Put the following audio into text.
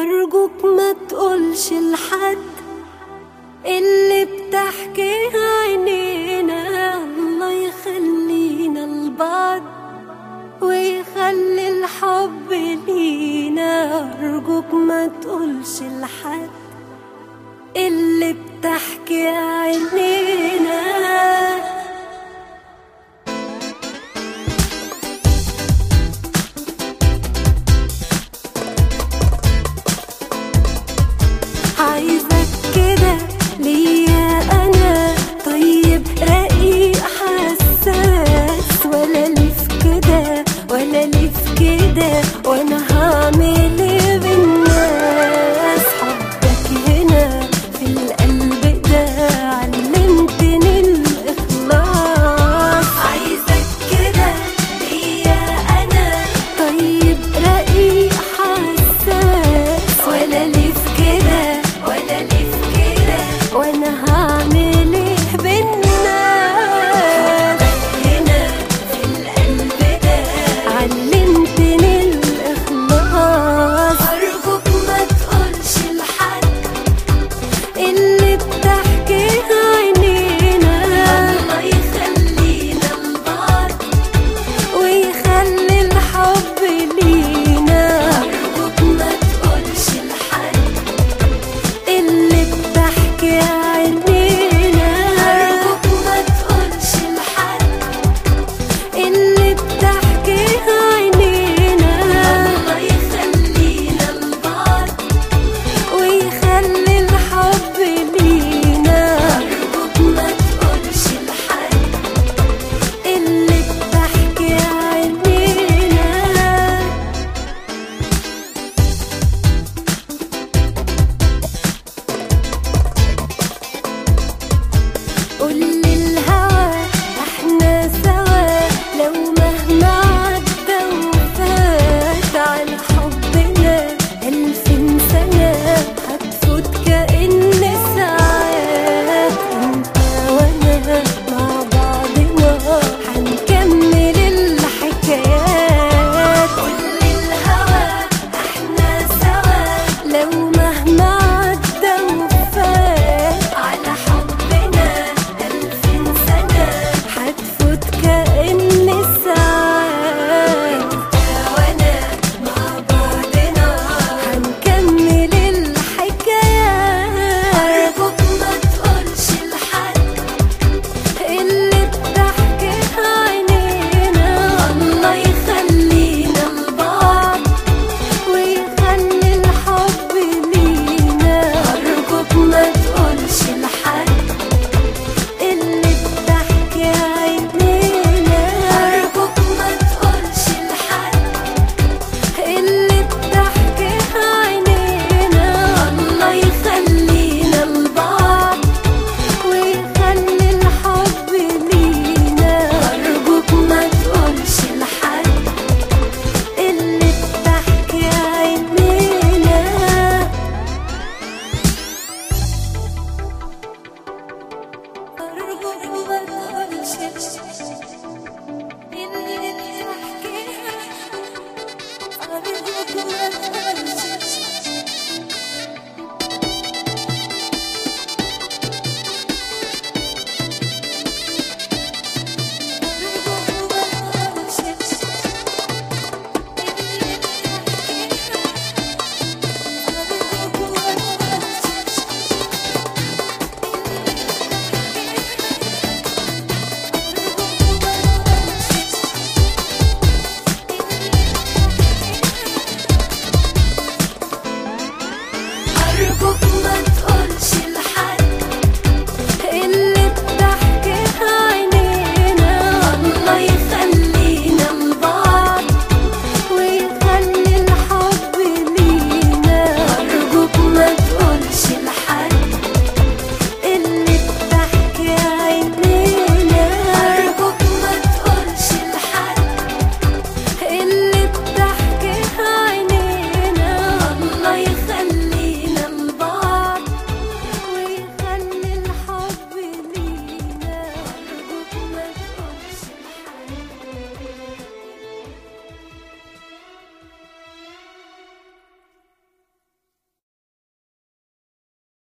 أرجوك ما تقولش لحد اللي بتحكي عينينا الله يخلينا لبعض ويخلي الحب لينا أرجوك ما تقولش لحد اللي بتحكي عينينا عايزك كده ليا انا طيب رقيق حساس ولا ليف كده ولا ليف كده وانا هعمل ايه بالناس حبك هنا في القلب ده علمتني الاخلاص عايزك كده ليا انا طيب رقيق حساس ولا ليف كده ولا ليف كده وانا هعمل ايه بالناس هنا في القلب ده علمتني الاخلاص ارجوك ما تقولش لحد اللي بتحكي عينينا الله يخلينا لبعض ويخلي الحب لينا أرجوك ما تقولش لحد اللي بتحكي عينينا أرجوك ما تقولش لحد اللي بتحكي عينينا الله يخلينا لبعض ويخلي الحب لينا أرجوك ما تقولش لحد اللي بتحكي عينينا قول للهوى احنا سوا لو مهما عدى وفات على حبنا ألفين سنة هتفوت كأن ساعات انت وانا مع بعضنا هنكمل الحكايات قول للهوى احنا سوا لو مهما عدى وفات على حبنا ألفين سنة هتفوت كأن ساعات انت وانا مع بعضنا هنكمل الحكايات أرجوك ما تقولش لحد اللي بتحكي عينينا الله يخلينا لبعض ويخلي الحب لينا أرجوك ما تقولش لحد اللي بتحكي عينينا أرجوك ما تقولش لحد اللي بتحكي عينينا الله يخلينا لبعض ويخلي الحب لينا أرجوك ما تقولش لحد اللي بتحكي عينينا أرجوك ما تقولش اللي بتحكي أرجوك ما تقولش أرجوك